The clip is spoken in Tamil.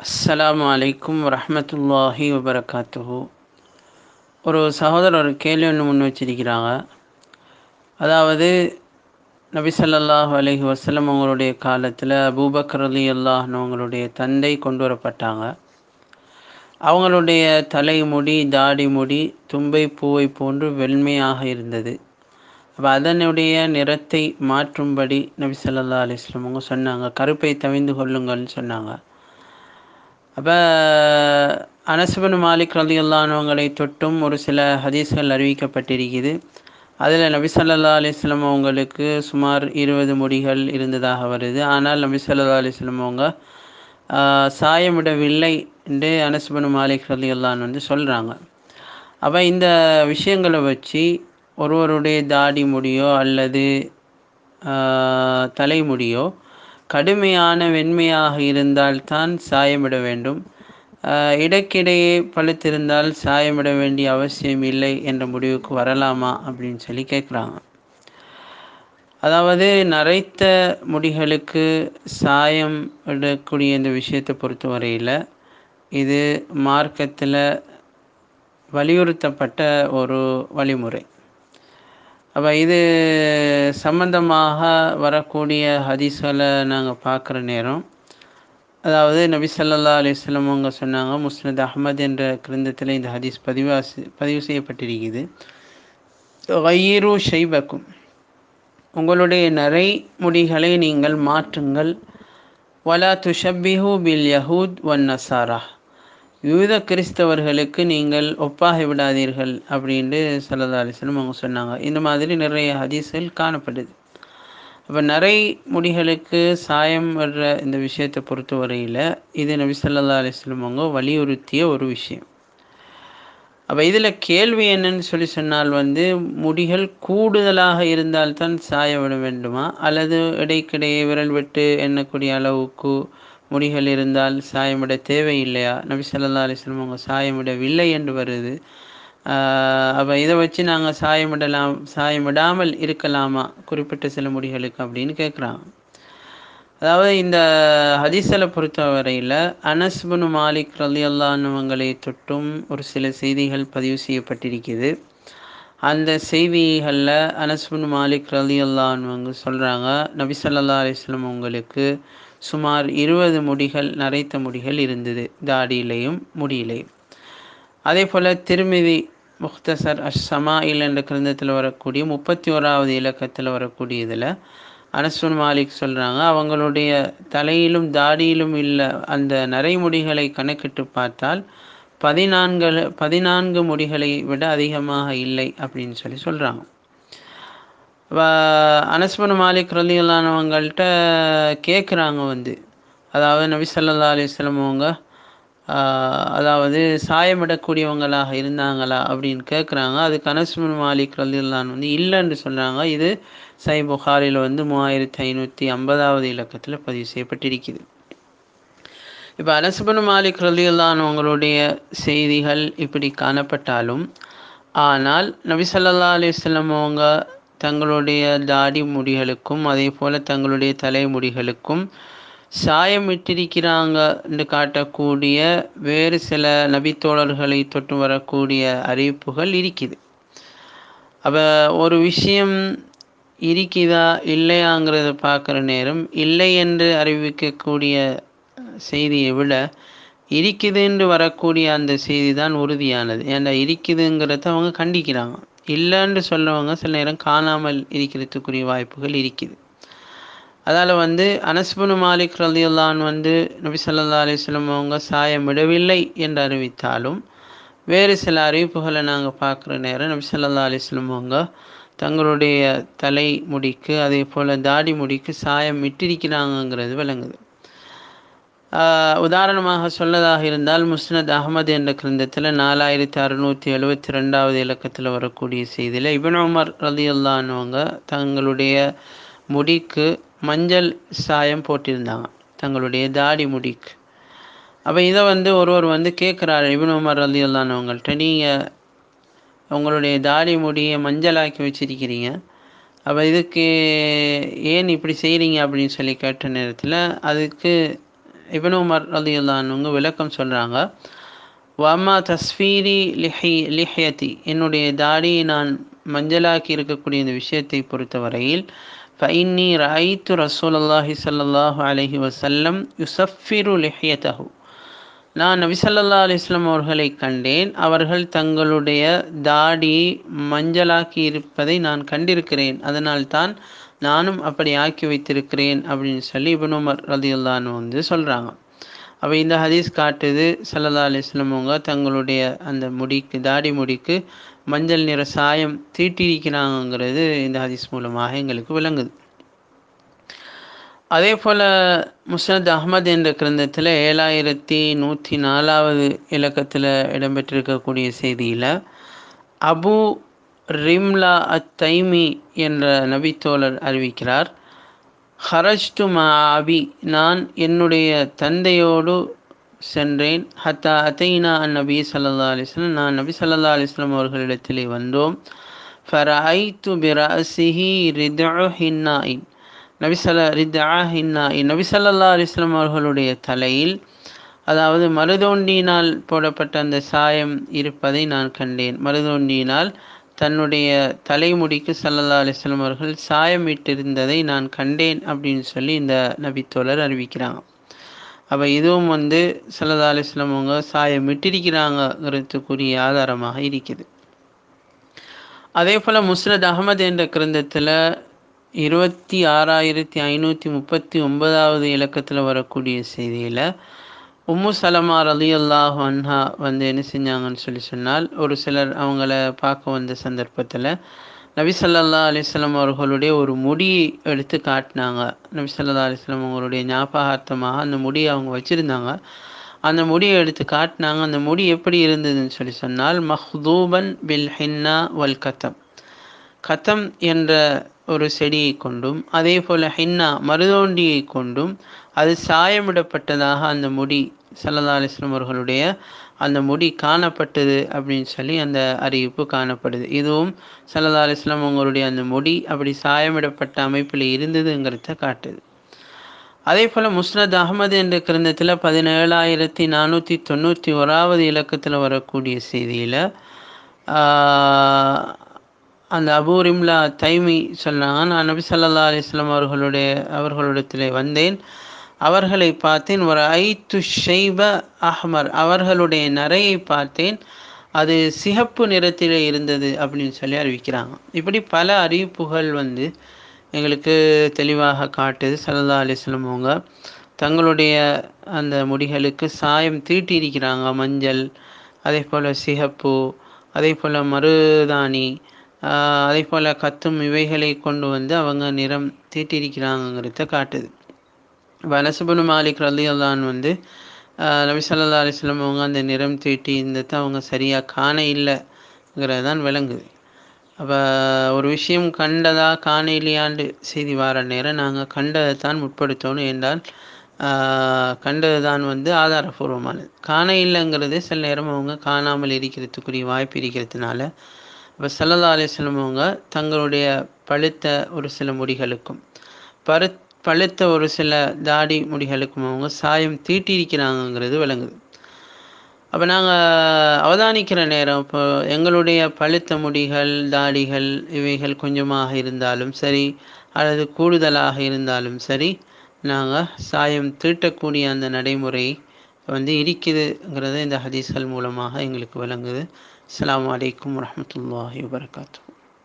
அஸ்ஸலாமு அலைக்கும் வரஹ்மத்துல்லாஹி வபரகாத்துஹு ஒரு சகோதரர் ஒரு கேள்வி ஒன்று முன் வச்சிருக்கிறாங்க அதாவது நபி ஸல்லல்லாஹு அலைஹி வஸல்லம் அவங்களுடைய காலத்தில் அபூபக்கர் அலி அவங்களுடைய தந்தை கொண்டு வரப்பட்டாங்க அவங்களுடைய தலைமுடி தாடி முடி தும்பை பூவை போன்று வெண்மையாக இருந்தது அப்போ அதனுடைய நிறத்தை மாற்றும்படி நபி ஸல்லல்லாஹு அலைஹி வஸல்லம் அவங்க சொன்னாங்க கருப்பை தவிந்து கொள்ளுங்கள்னு சொன்னாங்க அப்போ அனசுபன் மாலிக் ரலி அல்லானவங்களை தொட்டும் ஒரு சில ஹதீஸ்கள் அறிவிக்கப்பட்டிருக்குது அதில் நபி சல்லா அலிஸ்லம் அவங்களுக்கு சுமார் இருபது முடிகள் இருந்ததாக வருது ஆனால் நபி சல்லா அலிஸ்லம் அவங்க சாயமிடவில்லை என்று அனசுபன் மாலிக் ரலி அல்லான் வந்து சொல்கிறாங்க அப்போ இந்த விஷயங்களை வச்சு ஒருவருடைய தாடி முடியோ அல்லது தலைமுடியோ கடுமையான வெண்மையாக இருந்தால்தான் சாயமிட வேண்டும் இடக்கிடையே பழுத்திருந்தால் சாயமிட வேண்டிய அவசியம் இல்லை என்ற முடிவுக்கு வரலாமா அப்படின்னு சொல்லி கேட்குறாங்க அதாவது நரைத்த முடிகளுக்கு சாயம் இடக்கூடிய இந்த விஷயத்தை பொறுத்தவரையில் இது மார்க்கத்தில் வலியுறுத்தப்பட்ட ஒரு வழிமுறை அப்போ இது சம்பந்தமாக வரக்கூடிய ஹதீஸ்களை நாங்கள் பார்க்குற நேரம் அதாவது நபி சல்லா அலிஸ்லம் அவங்க சொன்னாங்க முஸ்னத் அஹமத் என்ற கிரந்தத்தில் இந்த ஹதீஸ் பதிவாசி பதிவு செய்யப்பட்டிருக்குது வயிறு ஷைபக்கும் உங்களுடைய நிறை முடிகளை நீங்கள் மாற்றுங்கள் வலா துஷப்பிஹு பில் யஹூத் ஒன் நசாரா யூத கிறிஸ்தவர்களுக்கு நீங்கள் ஒப்பாகி விடாதீர்கள் அப்படின்ட்டு சல்லா அலிஸ்லம் அவங்க சொன்னாங்க இந்த மாதிரி நிறைய ஹதீஸ்கள் காணப்படுது அப்போ நிறை முடிகளுக்கு சாயம் வர்ற இந்த விஷயத்தை பொறுத்தவரையில் இது நபி சல்லா அலிஸ்லம் அவங்க வலியுறுத்திய ஒரு விஷயம் அப்போ இதில் கேள்வி என்னன்னு சொல்லி சொன்னால் வந்து முடிகள் கூடுதலாக இருந்தால்தான் சாய விட வேண்டுமா அல்லது இடைக்கிடையே விரல் விட்டு எண்ணக்கூடிய அளவுக்கு முடிகள் இருந்தால் சாயமிட தேவையில்லையா நபி சல்லா அலிஸ்லம் அவங்க சாயமிடவில்லை என்று வருது அப்போ இதை வச்சு நாங்கள் சாயமிடலாம் சாயமிடாமல் இருக்கலாமா குறிப்பிட்ட சில முடிகளுக்கு அப்படின்னு கேட்குறாங்க அதாவது இந்த ஹதீஸலை பொறுத்தவரையில் அனஸ்புன் மாலிக் ரலி அல்லானவங்களை தொட்டும் ஒரு சில செய்திகள் பதிவு செய்யப்பட்டிருக்குது அந்த செய்திகளில் அனஸ்புன் மாலிக் ரலி அல்லான்வங்க சொல்கிறாங்க நபி சல்லா அலிஸ்லம் உங்களுக்கு சுமார் இருபது முடிகள் நரைத்த முடிகள் இருந்தது தாடியிலையும் முடியிலையும் அதே போல் திருமிதி முக்தசர் அஷ் சமாயில் என்ற கிரந்தத்தில் வரக்கூடிய முப்பத்தி ஓராவது இலக்கத்தில் வரக்கூடிய இதில் அனஸ்வன் மாலிக் சொல்கிறாங்க அவங்களுடைய தலையிலும் தாடியிலும் இல்லை அந்த நரைமுடிகளை கணக்கிட்டு பார்த்தால் பதினான்கு பதினான்கு முடிகளை விட அதிகமாக இல்லை அப்படின்னு சொல்லி சொல்கிறாங்க அனஸ்மன் மாலிக் ரலியல்லானவங்கள்ட்ட கேட்குறாங்க வந்து அதாவது நபி சல்லா அலிஸ்லம் அவங்க அதாவது சாயமிடக்கூடியவங்களாக இருந்தாங்களா அப்படின்னு கேட்குறாங்க அதுக்கு அனஸ்மன் மாலிக் ரலியல்லான் வந்து இல்லைன்னு சொல்கிறாங்க இது சை புகாரில் வந்து மூவாயிரத்தி ஐநூற்றி ஐம்பதாவது இலக்கத்தில் பதிவு செய்யப்பட்டிருக்குது இப்போ அனஸ்பன் மாலிக் ரலியல்லானவங்களுடைய செய்திகள் இப்படி காணப்பட்டாலும் ஆனால் நபி சல்லா அலிஸ்லம் அவங்க தங்களுடைய தாடி முடிகளுக்கும் அதே போல் தங்களுடைய தலைமுடிகளுக்கும் சாயம் இட்டிருக்கிறாங்க என்று காட்டக்கூடிய வேறு சில நபித்தோழர்களை தொட்டு வரக்கூடிய அறிவிப்புகள் இருக்குது அப்போ ஒரு விஷயம் இருக்குதா இல்லையாங்கிறத பார்க்குற நேரம் இல்லை என்று அறிவிக்கக்கூடிய செய்தியை விட இருக்குது என்று வரக்கூடிய அந்த செய்தி தான் உறுதியானது ஏன்னா இருக்குதுங்கிறத அவங்க கண்டிக்கிறாங்க இல்லைன்னு சொல்லவங்க சில நேரம் காணாமல் இருக்கிறதுக்குரிய வாய்ப்புகள் இருக்குது அதால் வந்து அனஸ்புனு மாலிக் ரலியுல்லான் வந்து நபி சல்லா அலிஸ்லம் அவங்க சாயமிடவில்லை என்று அறிவித்தாலும் வேறு சில அறிவிப்புகளை நாங்கள் பார்க்குற நேரம் நபி சல்லா அலிஸ்லம் அவங்க தங்களுடைய தலை முடிக்கு அதே போல் தாடி முடிக்கு சாயம் இட்டிருக்கிறாங்கங்கிறது விளங்குது உதாரணமாக சொல்லதாக இருந்தால் முஸ்னத் அகமது என்ற கிரந்தத்தில் நாலாயிரத்தி அறுநூற்றி எழுபத்தி ரெண்டாவது இலக்கத்தில் வரக்கூடிய செய்தியில் இபன் உமர் ரலியுல்லானவங்க தங்களுடைய முடிக்கு மஞ்சள் சாயம் போட்டிருந்தாங்க தங்களுடைய தாடி முடிக்கு அப்போ இதை வந்து ஒருவர் வந்து கேட்குறாரு இபின் உமர் அலி அல்லானவங்கள்ட்ட நீங்கள் உங்களுடைய தாடி முடியை மஞ்சளாக்கி வச்சிருக்கிறீங்க அப்போ இதுக்கு ஏன் இப்படி செய்கிறீங்க அப்படின்னு சொல்லி கேட்ட நேரத்தில் அதுக்கு இபன் உமர் ரலியல்லானுங்க விளக்கம் சொல்கிறாங்க வம்மா தஸ்வீரி லிஹி லிஹியத்தி என்னுடைய தாடியை நான் மஞ்சளாக்கி இருக்கக்கூடிய இந்த விஷயத்தை பொறுத்தவரையில் ஃபைன்னி ராய்த்து ரசூல் அல்லாஹி சல்லாஹூ அலஹி வசல்லம் யுசஃபிரு லிஹியத்தஹு நான் நபிசல்லா அலிஸ்லாம் அவர்களை கண்டேன் அவர்கள் தங்களுடைய தாடியை மஞ்சளாக்கி இருப்பதை நான் கண்டிருக்கிறேன் அதனால் தான் நானும் அப்படி ஆக்கி வைத்திருக்கிறேன் அப்படின்னு சொல்லி இபன் உமர் ரதியுல்லான்னு வந்து சொல்கிறாங்க அப்போ இந்த ஹதீஸ் காட்டுது சல்லல்லா அலிஸ்லாம் அவங்க தங்களுடைய அந்த முடிக்கு தாடி முடிக்கு மஞ்சள் நிற சாயம் தீட்டியிருக்கிறாங்கிறது இந்த ஹதீஸ் மூலமாக எங்களுக்கு விளங்குது அதே போல் முஸ்னத் அஹமது என்ற கிரந்தத்தில் ஏழாயிரத்தி நூற்றி நாலாவது இலக்கத்தில் இடம்பெற்றிருக்கக்கூடிய செய்தியில் அபு ரிம்லா அத் தைமி என்ற நபித்தோழர் அறிவிக்கிறார் ஹரஜ்டு அபி நான் என்னுடைய தந்தையோடு சென்றேன் ஹத்தா அத்தைனா அன் நபி சல்லா அலிஸ்லாம் நான் நபி சல்லா அலிஸ்லாம் அவர்களிடத்திலே வந்தோம் ஃபரைத்து பிரசிஹி ரிது ஹின்னாயின் நபிசல்ல ரிதா ஹின்னாயின் நபிசல்லா அலிஸ்லாம் அவர்களுடைய தலையில் அதாவது மருதோண்டியினால் போடப்பட்ட அந்த சாயம் இருப்பதை நான் கண்டேன் மருதோண்டியினால் தன்னுடைய தலைமுடிக்கு சல்லல்லா அலிஸ்லாம் அவர்கள் சாயம் இட்டிருந்ததை நான் கண்டேன் அப்படின்னு சொல்லி இந்த நபித்தோழர் அறிவிக்கிறாங்க அப்போ இதுவும் வந்து சல்லல்லா அலிஸ்லாம் அவங்க சாயம் இட்டிருக்கிறாங்கிறதுக்குரிய ஆதாரமாக இருக்குது அதே போல் முஸ்ரத் அகமது என்ற கிரந்தத்தில் இருபத்தி ஆறாயிரத்தி ஐநூற்றி முப்பத்தி ஒன்பதாவது இலக்கத்தில் வரக்கூடிய செய்தியில் உம்மு சலமா ரலி அல்லாஹ் அன்ஹா வந்து என்ன செஞ்சாங்கன்னு சொல்லி சொன்னால் ஒரு சிலர் அவங்கள பார்க்க வந்த சந்தர்ப்பத்தில் நபி சல்லா அலிஸ்லாம் அவர்களுடைய ஒரு முடியை எடுத்து காட்டினாங்க நபி சல்லா அலிஸ்லாம் அவங்களுடைய ஞாபகார்த்தமாக அந்த முடியை அவங்க வச்சுருந்தாங்க அந்த முடியை எடுத்து காட்டினாங்க அந்த முடி எப்படி இருந்ததுன்னு சொல்லி சொன்னால் மஹ்தூபன் பில் ஹின்னா வல் கத்தம் கத்தம் என்ற ஒரு செடியை கொண்டும் அதே போல் ஹின்னா மருதோண்டியை கொண்டும் அது சாயமிடப்பட்டதாக அந்த முடி சல்லா அலிஸ்லாம் அவர்களுடைய அந்த முடி காணப்பட்டது அப்படின்னு சொல்லி அந்த அறிவிப்பு காணப்படுது இதுவும் சல்லா அலிஸ்லாம் அவங்களுடைய அந்த முடி அப்படி சாயமிடப்பட்ட அமைப்பில் இருந்ததுங்கிறத காட்டுது அதே போல் முஸ்னத் அகமது என்ற கிரந்தத்தில் பதினேழாயிரத்தி நானூற்றி தொண்ணூற்றி ஓராவது இலக்கத்தில் வரக்கூடிய செய்தியில் அந்த அபூரிம்லா தைமி சொன்னாங்க நான் நபி சல்லா அலிஸ்லாம் அவர்களுடைய அவர்களிடத்தில் வந்தேன் அவர்களை பார்த்தேன் ஒரு ஐத்து ஷெய்ப அஹ்மர் அவர்களுடைய நரையை பார்த்தேன் அது சிகப்பு நிறத்தில் இருந்தது அப்படின்னு சொல்லி அறிவிக்கிறாங்க இப்படி பல அறிவிப்புகள் வந்து எங்களுக்கு தெளிவாக காட்டுது சல்லா அலிஸ்லம் அவங்க தங்களுடைய அந்த முடிகளுக்கு சாயம் தீட்டியிருக்கிறாங்க மஞ்சள் அதே போல் சிகப்பு அதே போல் மருதாணி அதே போல் கத்தும் இவைகளை கொண்டு வந்து அவங்க நிறம் தீட்டியிருக்கிறாங்கிறத காட்டுது வனசுபனு மாலிக் ரலி அல்லான் வந்து நபி சல்லா அலிஸ்லம் அவங்க அந்த நிறம் தீட்டி இருந்ததை அவங்க சரியாக காண இல்லைங்கிறது தான் விளங்குது அப்போ ஒரு விஷயம் கண்டதா காண இல்லையாண்டு செய்தி வர நேரம் நாங்கள் கண்டதை தான் முற்படுத்தணும் என்றால் கண்டது தான் வந்து ஆதாரபூர்வமானது காண இல்லைங்கிறது சில நேரம் அவங்க காணாமல் இருக்கிறதுக்குரிய வாய்ப்பு இருக்கிறதுனால இப்போ சல்லல்லா அலிஸ்லம் அவங்க தங்களுடைய பழுத்த ஒரு சில முடிகளுக்கும் பரு பழுத்த ஒரு சில தாடி முடிகளுக்கும் அவங்க சாயம் தீட்டியிருக்கிறாங்கங்கிறது விளங்குது அப்போ நாங்கள் அவதானிக்கிற நேரம் இப்போ எங்களுடைய பழுத்த முடிகள் தாடிகள் இவைகள் கொஞ்சமாக இருந்தாலும் சரி அல்லது கூடுதலாக இருந்தாலும் சரி நாங்கள் சாயம் தீட்டக்கூடிய அந்த நடைமுறை வந்து இருக்குதுங்கிறத இந்த ஹதீஸ்கள் மூலமாக எங்களுக்கு விளங்குது அஸ்லாம் வலைக்கம் வரமத்துல்லாஹி வபரகாத்தூ